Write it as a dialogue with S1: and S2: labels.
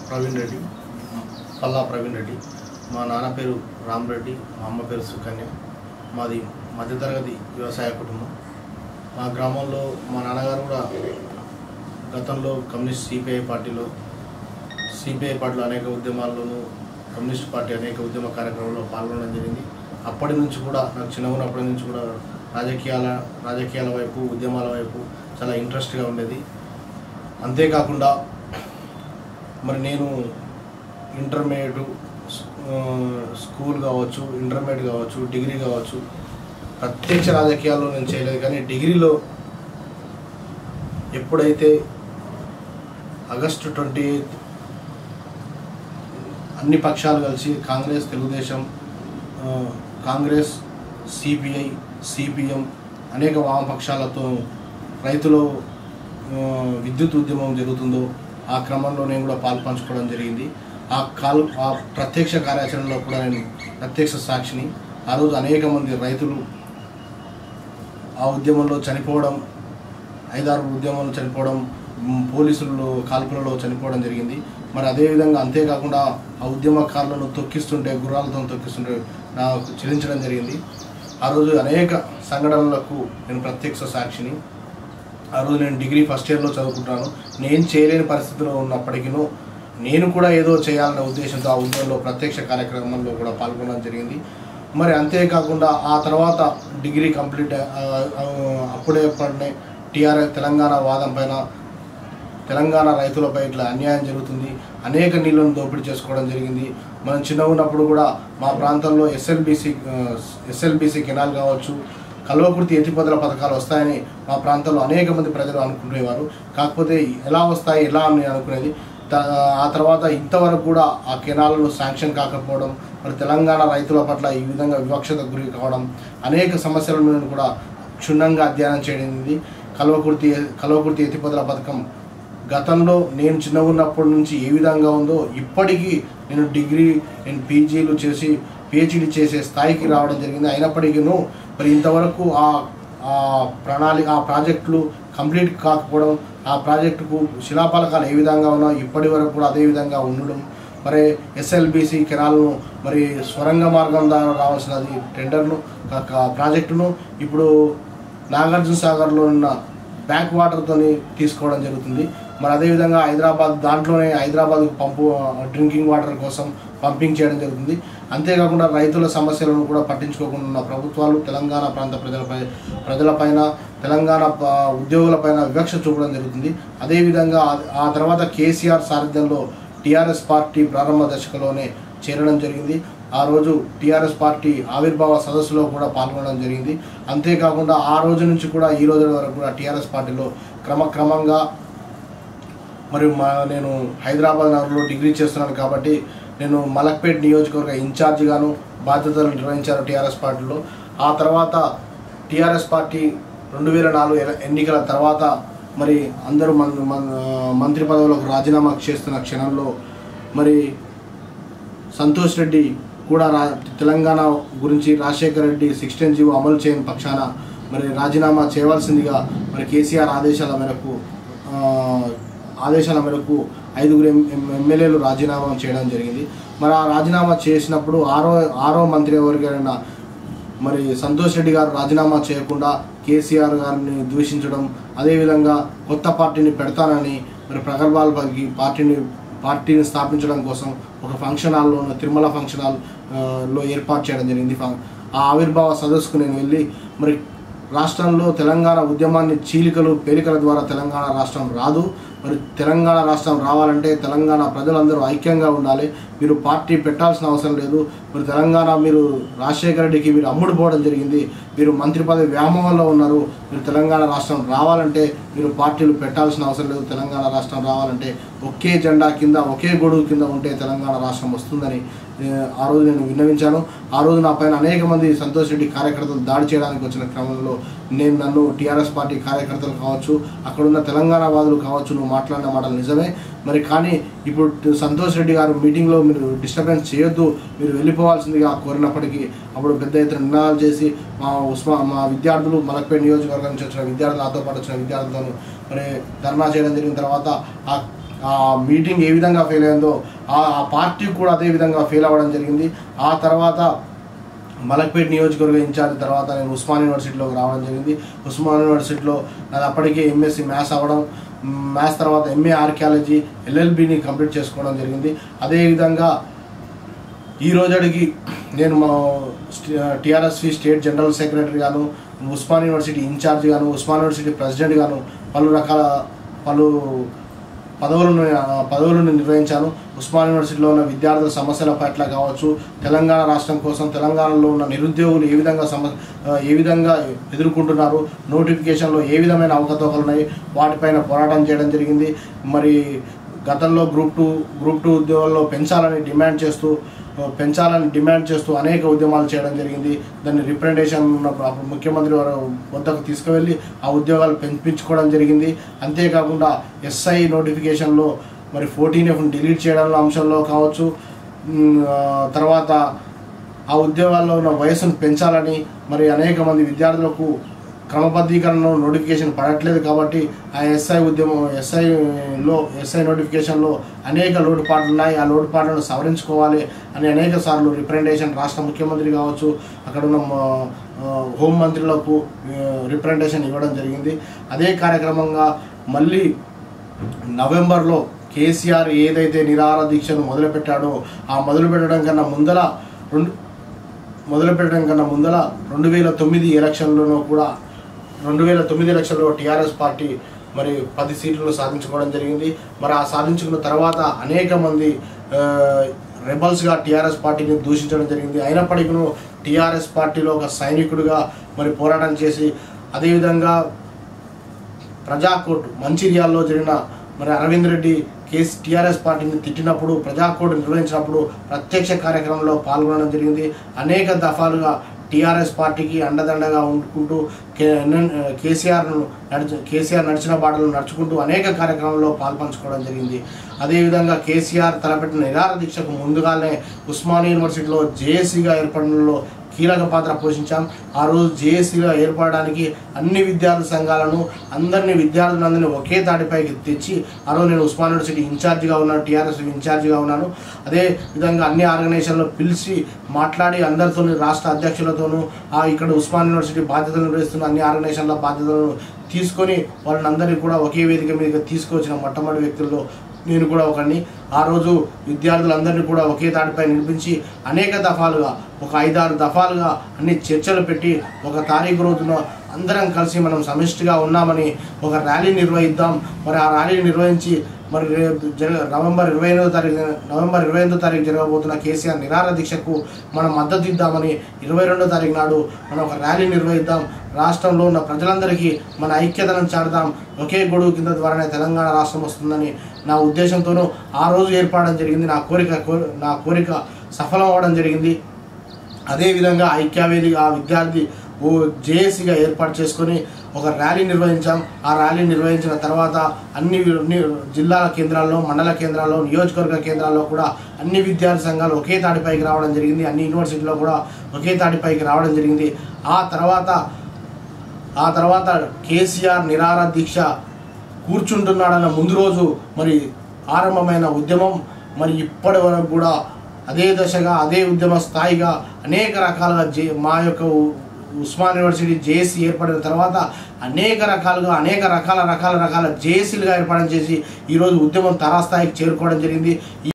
S1: ప్రవీణ్ రెడ్డి పల్లా ప్రవీణ్ రెడ్డి మా నాన్న పేరు రామరెడ్డి మా అమ్మ పేరు సుకన్య మాది మధ్యతరగతి వ్యవసాయ కుటుంబం మా గ్రామంలో మా నాన్నగారు కూడా గతంలో కమ్యూనిస్ట్ సిపిఐ పార్టీలో సిపిఐ పార్టీలో అనేక ఉద్యమాల్లోనూ కమ్యూనిస్ట్ పార్టీ అనేక ఉద్యమ కార్యక్రమాల్లో పాల్గొనడం జరిగింది అప్పటి నుంచి కూడా నాకు చిన్నగా ఉన్నప్పటి నుంచి కూడా రాజకీయాల రాజకీయాల వైపు ఉద్యమాల వైపు చాలా ఇంట్రెస్ట్గా ఉండేది అంతేకాకుండా మరి నేను ఇంటర్మీడియట్ స్కూల్ కావచ్చు ఇంటర్మీడియట్ కావచ్చు డిగ్రీ కావచ్చు ప్రత్యక్ష రాజకీయాల్లో నేను చేయలేదు కానీ డిగ్రీలో ఎప్పుడైతే ఆగస్టు ట్వంటీ ఎయిత్ అన్ని పక్షాలు కలిసి కాంగ్రెస్ తెలుగుదేశం ఆ, కాంగ్రెస్ సిపిఐ సిపిఎం అనేక వామపక్షాలతో రైతులు ఆ, విద్యుత్ ఉద్యమం జరుగుతుందో ఆ క్రమంలో నేను కూడా పాలు పంచుకోవడం జరిగింది ఆ కాల్ ఆ ప్రత్యక్ష కార్యాచరణలో కూడా నేను ప్రత్యక్ష సాక్షిని ఆ రోజు అనేక మంది రైతులు ఆ ఉద్యమంలో చనిపోవడం ఐదారు ఉద్యమంలో చనిపోవడం మ్, పోలీసులు కాల్పులలో చనిపోవడం జరిగింది మరి అదేవిధంగా అంతేకాకుండా ఆ ఉద్యమకారులను తొక్కిస్తుంటే గుర్రాలతో తొక్కిస్తుంటే నాకు చెల్లించడం జరిగింది ఆ రోజు అనేక సంఘటనలకు నేను ప్రత్యక్ష సాక్షిని ఆ రోజు నేను డిగ్రీ ఫస్ట్ ఇయర్లో చదువుకుంటాను నేను చేయలేని పరిస్థితిలో ఉన్నప్పటికీ నేను కూడా ఏదో చేయాలనే ఉద్దేశంతో ఆ ఉద్యమంలో ప్రత్యక్ష కార్యక్రమంలో కూడా పాల్గొనడం జరిగింది మరి అంతేకాకుండా ఆ తర్వాత డిగ్రీ కంప్లీట్ ఆ, ఆ, అప్పుడే పడిన టీఆర్ఎస్ తెలంగాణ వాదం పైన తెలంగాణ రైతులపై ఇట్లా అన్యాయం జరుగుతుంది అనేక నీళ్లను దోపిడీ చేసుకోవడం జరిగింది మనం చిన్న ఉన్నప్పుడు కూడా మా ప్రాంతంలో ఎస్ఎల్బిసి ఎస్ఎల్బిసి కెనాల్ కావచ్చు కల్వకుర్తి ఎత్తిపోతల పథకాలు వస్తాయని మా ప్రాంతంలో అనేక మంది ప్రజలు అనుకునేవారు కాకపోతే ఎలా వస్తాయి ఎలా అని అనుకునేది త- ఆ తర్వాత ఇంతవరకు కూడా ఆ కెనాలను శాంక్షన్ కాకపోవడం మరి తెలంగాణ రైతుల పట్ల ఈ విధంగా వివక్షత గురి కావడం అనేక సమస్యలను కూడా క్షుణ్ణంగా అధ్యయనం చేయడింది కల్వకుర్తి కల్వకుర్తి ఎత్తిపోతల పథకం గతంలో నేను చిన్నగా ఉన్నప్పటి నుంచి ఏ విధంగా ఉందో ఇప్పటికీ నేను డిగ్రీ నేను పీజీలు చేసి పిహెచ్డి చేసే స్థాయికి రావడం జరిగింది అయినప్పటికీను మరి ఇంతవరకు ఆ ఆ ప్రణాళిక ఆ ప్రాజెక్టులు కంప్లీట్ కాకపోవడం ఆ ప్రాజెక్టుకు శిలాఫలకాలు ఏ విధంగా ఉన్నాయో ఇప్పటి వరకు కూడా అదే విధంగా ఉండడం మరి ఎస్ఎల్బిసి కెనాల్ను మరి స్వరంగ మార్గం ద్వారా రావాల్సినది టెండర్ను కా- కా- ప్రాజెక్టును ఇప్పుడు నాగార్జున సాగర్లో ఉన్న బ్యాక్ వాటర్తోని తీసుకోవడం జరుగుతుంది మరి అదేవిధంగా హైదరాబాద్ దాంట్లోనే హైదరాబాద్ పంపు డ్రింకింగ్ వాటర్ కోసం పంపింగ్ చేయడం జరుగుతుంది అంతేకాకుండా రైతుల సమస్యలను కూడా పట్టించుకోకుండా ఉన్న ప్రభుత్వాలు తెలంగాణ ప్రాంత ప్రజలపై ప్రజలపైన తెలంగాణ ప- ఉద్యోగులపైన వివక్ష చూపడం జరుగుతుంది అదేవిధంగా ఆ- ఆ తర్వాత కేసీఆర్ సారథ్యంలో టీఆర్ఎస్ పార్టీ ప్రారంభ దశకలోనే చేరడం జరిగింది ఆ రోజు టీఆర్ఎస్ పార్టీ ఆవిర్భావ సదస్సులో కూడా పాల్గొనడం జరిగింది అంతేకాకుండా ఆ రోజు నుంచి కూడా ఈ రోజు వరకు కూడా టీఆర్ఎస్ పార్టీలో క్రమక్రమంగా మరియు మా నేను హైదరాబాద్ నగరంలో డిగ్రీ చేస్తున్నాను కాబట్టి నేను మలక్పేట్ నియోజకవర్గ ఇన్ఛార్జిగాను బాధ్యతలు నిర్వహించాను టీఆర్ఎస్ పార్టీలో ఆ తర్వాత టీఆర్ఎస్ పార్టీ రెండు వేల నాలుగు ఎల- ఎన్నికల తర్వాత మరి అందరూ మన మన- మంత్రి పదవులకు రాజీనామా చేస్తున్న క్షణంలో మరి సంతోష్ రెడ్డి కూడా రా తెలంగాణ గురించి రాజశేఖర రెడ్డి సిక్స్టీన్ జీవో అమలు చేయని పక్షాన మరి రాజీనామా చేయవలసిందిగా మరి కేసీఆర్ ఆదేశాల మేరకు ఆ, ఆదేశాల మేరకు ఐదుగురు ఎం- ఎం- ఎమ్మెల్యేలు రాజీనామా చేయడం జరిగింది మరి ఆ రాజీనామా చేసినప్పుడు ఆరో ఆరో మంత్రి ఎవరికైనా మరి సంతోష్ రెడ్డి గారు రాజీనామా చేయకుండా కేసీఆర్ గారిని దూషించడం అదేవిధంగా కొత్త పార్టీని పెడతానని మరి ప్రగల్భాలు పలికి పార్టీని పార్టీని స్థాపించడం కోసం ఒక ఫంక్షన్ హాల్లో ఉన్న తిరుమల ఫంక్షన్ హాల్ ఆ, లో ఏర్పాటు చేయడం జరిగింది ఫ- ఆ ఆవిర్భావ సదస్సుకు నేను వెళ్ళి మరి రాష్ట్రంలో తెలంగాణ ఉద్యమాన్ని చీలికలు పేలికల ద్వారా తెలంగాణ రాష్ట్రం రాదు మరి తెలంగాణ రాష్ట్రం రావాలంటే తెలంగాణ ప్రజలందరూ ఐక్యంగా ఉండాలి మీరు పార్టీ పెట్టాల్సిన అవసరం లేదు మీరు తెలంగాణ మీరు రాజశేఖర రెడ్డికి మీరు అమ్ముడు పోవడం జరిగింది మీరు మంత్రి పదవి వ్యామోహంలో ఉన్నారు మీరు తెలంగాణ రాష్ట్రం రావాలంటే మీరు పార్టీలు పెట్టాల్సిన అవసరం లేదు తెలంగాణ రాష్ట్రం రావాలంటే ఒకే జెండా కింద ఒకే గొడుగు కింద ఉంటే తెలంగాణ రాష్ట్రం వస్తుందని ఏ, ఆ రోజు నేను విన్నవించాను ఆ రోజు నా పైన అనేక మంది సంతోష్ రెడ్డి కార్యకర్తలు దాడి చేయడానికి వచ్చిన క్రమంలో నేను నన్ను టీఆర్ఎస్ పార్టీ కార్యకర్తలు కావచ్చు అక్కడున్న తెలంగాణ వాదులు కావచ్చు నువ్వు మాట్లాడిన మాటలు నిజమే మరి కానీ ఇప్పుడు సంతోష్ రెడ్డి గారు మీటింగ్లో మీరు డిస్టర్బెన్స్ చేయొద్దు మీరు వెళ్ళిపోవాల్సిందిగా కోరినప్పటికీ అప్పుడు పెద్ద ఎత్తున నినాదాలు చేసి మా ఉస్మా మా విద్యార్థులు మలక్పేట నియోజకవర్గం నుంచి వచ్చిన విద్యార్థులు నాతో పాటు వచ్చిన విద్యార్థులను మరి ధర్నా చేయడం జరిగిన తర్వాత ఆ ఆ మీటింగ్ ఏ విధంగా ఫెయిల్ అయిందో ఆ ఆ పార్టీ కూడా అదే విధంగా ఫెయిల్ అవ్వడం జరిగింది ఆ తర్వాత మలక్పేట్ నియోజకవర్గ ఇన్ఛార్జ్ తర్వాత నేను ఉస్మాన్ యూనివర్సిటీలోకి రావడం జరిగింది ఉస్మాన్ యూనివర్సిటీలో నాది అప్పటికే ఎంఎస్సి మ్యాథ్స్ అవ్వడం మ్యాథ్స్ తర్వాత ఎంఏ ఆర్కియాలజీ ఎల్ఎల్బిని కంప్లీట్ చేసుకోవడం జరిగింది అదేవిధంగా ఈ రోజుకి నేను మా టిఆర్ఎస్వి స్టేట్ జనరల్ సెక్రటరీ గాను ఉస్మాన్ యూనివర్సిటీ ఇన్ఛార్జ్ గాను ఉస్మాన్ యూనివర్సిటీ ప్రెసిడెంట్ గాను పలు రకాల పలు పదవులను ఆ, పదవులను నిర్వహించాను ఉస్మాన్ యూనివర్సిటీలో ఉన్న విద్యార్థుల సమస్యల పట్ల కావచ్చు తెలంగాణ రాష్ట్రం కోసం తెలంగాణలో ఉన్న నిరుద్యోగులు ఏ విధంగా సమ ఆ, ఏ విధంగా ఎదుర్కొంటున్నారు నోటిఫికేషన్లో ఏ విధమైన అవకతవకలు ఉన్నాయి వాటిపైన పోరాటం చేయడం జరిగింది మరి గతంలో గ్రూప్ టూ గ్రూప్ టూ ఉద్యోగాల్లో పెంచాలని డిమాండ్ చేస్తూ ఆ, పెంచాలని డిమాండ్ చేస్తూ అనేక ఉద్యమాలు చేయడం జరిగింది దాన్ని రిప్రజెంటేషన్ ఉన్నప్పుడు అప్పుడు ముఖ్యమంత్రి వారు వద్దకు తీసుకువెళ్ళి ఆ ఉద్యోగాలు పెంపించుకోవడం జరిగింది అంతేకాకుండా ఎస్ఐ నోటిఫికేషన్లో మరి ఫోర్టీన్ ఎఫ్ డిలీట్ చేయడంలో అంశంలో కావచ్చు ఉమ్, ఆ, తర్వాత ఆ ఉద్యోగాల్లో ఉన్న వయసును పెంచాలని మరి అనేక మంది విద్యార్థులకు క్రమబద్ధీకరణలో నోటిఫికేషన్ పడట్లేదు కాబట్టి ఆ ఎస్ఐ ఉద్యమం ఎస్ఐలో ఎస్ఐ నోటిఫికేషన్లో అనేక లోటుపాట్లు ఉన్నాయి ఆ లోటుపాట్లను సవరించుకోవాలి అని అనేక సార్లు రిప్రజెంటేషన్ రాష్ట్ర ముఖ్యమంత్రి కావచ్చు అక్కడ ఉన్న మ- ఆ, హోం మంత్రులకు రిప్రజెంటేషన్ ఇవ్వడం జరిగింది అదే కార్యక్రమంగా మళ్ళీ నవంబర్లో కేసీఆర్ ఏదైతే నిరాహార దీక్షను మొదలుపెట్టాడో ఆ మొదలు పెట్టడం కన్నా ముందర రెండు మొదలు పెట్టడం కన్నా ముందర రెండు వేల తొమ్మిది ఎలక్షన్లలో కూడా రెండు వేల తొమ్మిది ఎలక్షన్లో టీఆర్ఎస్ పార్టీ మరి పది సీట్లను సాధించుకోవడం జరిగింది మరి ఆ సాధించుకున్న తర్వాత అనేక మంది ఆ, రెబల్స్గా టీఆర్ఎస్ పార్టీని దూషించడం జరిగింది అయినప్పటికీ టీఆర్ఎస్ పార్టీలో ఒక సైనికుడిగా మరి పోరాటం చేసి అదేవిధంగా ప్రజాకోర్టు మంచిర్యాలలో జరిగిన మరి అరవింద్ రెడ్డి కేసు టీఆర్ఎస్ పార్టీని తిట్టినప్పుడు ప్రజాకోర్టు నిర్వహించినప్పుడు ప్రత్యక్ష కార్యక్రమంలో పాల్గొనడం జరిగింది అనేక దఫాలుగా టీఆర్ఎస్ పార్టీకి అండదండగా ఉంటుకుంటూ కే ఎన్ఎన్- కేసీఆర్ను నడిచి కేసీఆర్ నడిచిన బాటలు నడుచుకుంటూ అనేక కార్యక్రమాల్లో పాల్పంచుకోవడం జరిగింది అదేవిధంగా కేసీఆర్ తలపెట్టిన నిరాహార దీక్షకు ముందుగానే ఉస్మానియా యూనివర్సిటీలో జేఏసీగా ఏర్పడడంలో కీలక పాత్ర పోషించాం ఆ రోజు జేఏసీగా ఏర్పడడానికి అన్ని విద్యార్థి సంఘాలను అందరినీ విద్యార్థులందరినీ ఒకే తాటిపైకి తెచ్చి ఆ రోజు నేను ఉస్మాన్ యూనివర్సిటీ ఇన్ఛార్జిగా ఉన్నాను టీఆర్ఎస్ ఇన్ఛార్జిగా ఉన్నాను అదే విధంగా అన్ని ఆర్గనైజేషన్లో పిలిచి మాట్లాడి అందరితో రాష్ట్ర అధ్యక్షులతోనూ ఆ ఇక్కడ ఉస్మాన్ యూనివర్సిటీ బాధ్యతలు నిర్వహిస్తున్న అన్ని ఆర్గనైజేషన్ల బాధ్యతలను తీసుకొని వాళ్ళని అందరినీ కూడా ఒకే వేదిక మీద తీసుకొచ్చిన మొట్టమొదటి వ్యక్తుల్లో నేను కూడా ఒకరిని ఆ రోజు విద్యార్థులందరినీ కూడా ఒకే తాటిపై నిలిపించి అనేక దఫాలుగా ఒక ఐదారు దఫాలుగా అన్ని చర్చలు పెట్టి ఒక తారీఖు రోజున అందరం కలిసి మనం సమిష్టిగా ఉన్నామని ఒక ర్యాలీ నిర్వహిద్దాం మరి ఆ ర్యాలీ నిర్వహించి మరి రేపు జర నవంబర్ ఇరవై ఎనిమిదో తారీఖు నవంబర్ ఇరవై ఎనిమిదో తారీఖు జరగబోతున్న కేసీఆర్ నిరాహార దీక్షకు మనం మద్దతు ఇద్దామని ఇరవై రెండో తారీఖు నాడు మనం ఒక ర్యాలీ నిర్వహిద్దాం రాష్ట్రంలో ఉన్న ప్రజలందరికీ మన ఐక్యతను చాటుదాం ఒకే గొడుగు కింద ద్వారానే తెలంగాణ రాష్ట్రం వస్తుందని నా ఉద్దేశంతోనూ ఆ రోజు ఏర్పడడం జరిగింది నా కోరిక కో- నా కోరిక సఫలం అవ్వడం జరిగింది అదేవిధంగా ఐక్యవేది ఆ విద్యార్థి ఓ జేఏసీగా ఏర్పాటు చేసుకొని ఒక ర్యాలీ నిర్వహించాం ఆ ర్యాలీ నిర్వహించిన తర్వాత అన్ని అన్ని జిల్లాల కేంద్రాల్లో మండల కేంద్రాల్లో నియోజకవర్గ కేంద్రాల్లో కూడా అన్ని విద్యార్థి సంఘాలు ఒకే తాటిపైకి రావడం జరిగింది అన్ని యూనివర్సిటీలో కూడా ఒకే తాటిపైకి రావడం జరిగింది ఆ తర్వాత ఆ తర్వాత కేసీఆర్ నిరాహార దీక్ష కూర్చుంటున్నాడన్న ముందు రోజు మరి ఆరంభమైన ఉద్యమం మరి ఇప్పటి వరకు కూడా అదే దశగా అదే ఉద్యమ స్థాయిగా అనేక రకాలుగా జే మా యొక్క ఉ- ఉస్మాన్ యూనివర్సిటీ జేఏసీ ఏర్పడిన తర్వాత అనేక రకాలుగా అనేక రకాల రకాల రకాల జేఏసీలుగా ఏర్పడడం చేసి ఈరోజు ఉద్యమం తారాస్థాయికి చేరుకోవడం జరిగింది